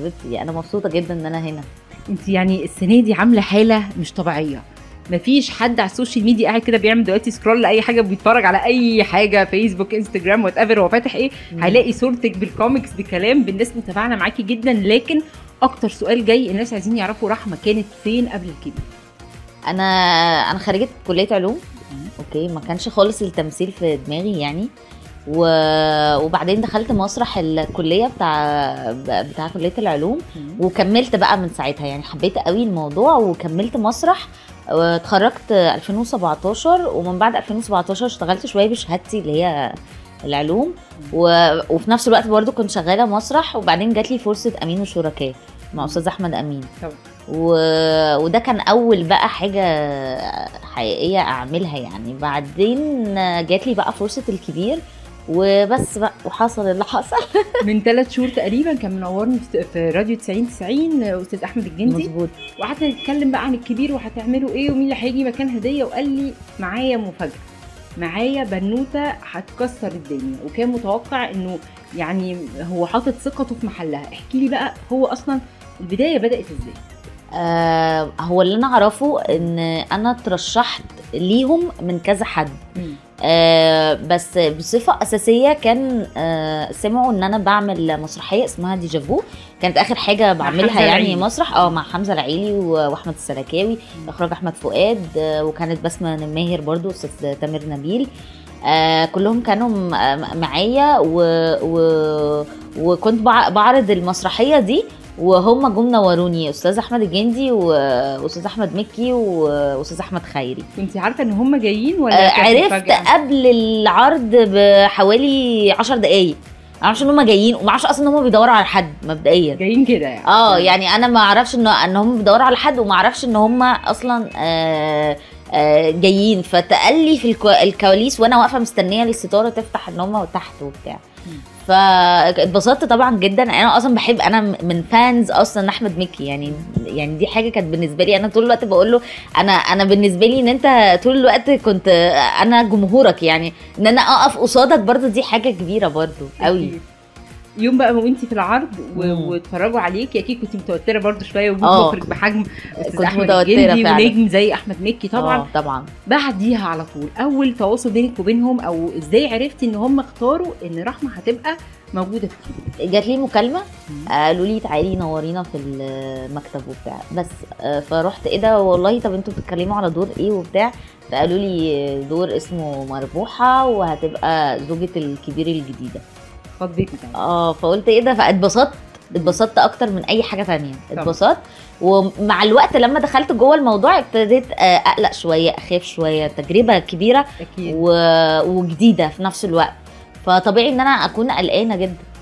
حبيبتي انا مبسوطه جدا ان انا هنا انت يعني السنه دي عامله حاله مش طبيعيه مفيش حد على السوشيال ميديا قاعد كده بيعمل دلوقتي سكرول لاي حاجه بيتفرج على اي حاجه فيسبوك انستجرام وات ايفر هو فاتح ايه هيلاقي صورتك بالكوميكس بكلام بالناس متابعنا معاكي جدا لكن اكتر سؤال جاي الناس عايزين يعرفوا رحمه كانت فين قبل الكبير انا انا خريجه كليه علوم اوكي ما كانش خالص التمثيل في دماغي يعني و... وبعدين دخلت مسرح الكليه بتاع بتاع كليه العلوم وكملت بقى من ساعتها يعني حبيت قوي الموضوع وكملت مسرح اتخرجت 2017 ومن بعد 2017 اشتغلت شويه بشهادتي اللي هي العلوم و... وفي نفس الوقت برضو كنت شغاله مسرح وبعدين جات لي فرصه امين وشركاء مع استاذ احمد امين طبعا. و... وده كان اول بقى حاجه حقيقيه اعملها يعني بعدين جات لي بقى فرصه الكبير وبس بقى وحصل اللي حصل من ثلاث شهور تقريبا كان منورني في- في راديو 90 90 استاذ احمد الجندي مظبوط وقعدنا نتكلم بقى عن الكبير وهتعملوا ايه ومين اللي هيجي مكان هديه وقال لي معايا مفاجاه معايا بنوته هتكسر الدنيا وكان متوقع انه يعني هو حاطط ثقته في محلها احكي لي بقى هو اصلا البدايه بدات ازاي آه هو اللي انا اعرفه ان انا اترشحت ليهم من كذا حد آه بس بصفة أساسية كان آه سمعوا إن أنا بعمل مسرحية اسمها ديجافو كانت آخر حاجة بعملها حمزة يعني العيلي. مسرح اه مع حمزة العيلي و- وأحمد السلكاوي إخراج أحمد فؤاد آه وكانت بسمة ماهر برضو أستاذ تامر نبيل آه كلهم كانوا م- آه معايا و... و... وكنت بع- بعرض المسرحية دي وهم جم نوروني استاذ احمد الجندي واستاذ احمد مكي واستاذ احمد خيري كنت عارفه ان هم جايين ولا آه، كانت عرفت مفاجأة؟ قبل العرض بحوالي 10 دقايق ما اعرفش ان هم جايين وما اعرفش اصلا ان هم بيدوروا على حد مبدئيا جايين كده يعني اه يعني انا ما اعرفش ان ان هم بيدوروا على حد وما اعرفش ان هم اصلا آه آه جايين فتقال لي في الكو- الكواليس وانا واقفه مستنيه الستاره تفتح ان هم تحت وبتاع فاتبسطت طبعا جدا انا اصلا بحب انا من فانز اصلا احمد مكي يعني يعني دي حاجه كانت بالنسبه لي انا طول الوقت بقول له انا انا بالنسبه لي ان انت طول الوقت كنت انا جمهورك يعني ان انا اقف قصادك برضو دي حاجه كبيره برضو قوي أكيد. يوم بقى وانت في العرض و- مم. واتفرجوا عليكي اكيد كنت متوتره برضو شويه وجود آه. مخرج بحجم استاذ كنت احمد متوترة الجندي فعلا. ونجم زي احمد مكي طبعا آه، طبعا بعديها على طول اول تواصل بينك وبينهم او ازاي عرفتي ان هم اختاروا ان رحمه هتبقى موجوده في الكبير جات لي مكالمه مم. قالوا لي تعالي نورينا في المكتب وبتاع بس آه، فرحت ايه ده والله طب انتوا بتتكلموا على دور ايه وبتاع فقالوا لي دور اسمه مربوحه وهتبقى زوجة الكبير الجديده خد بيك بتاعي اه فقلت ايه ده فاتبسطت اتبسطت اكتر من اي حاجه تانية طبعا. اتبسطت ومع الوقت لما دخلت جوه الموضوع ابتديت آه، اقلق شويه اخاف شويه تجربه كبيره اكيد و... وجديده في نفس الوقت فطبيعي ان انا اكون قلقانه جدا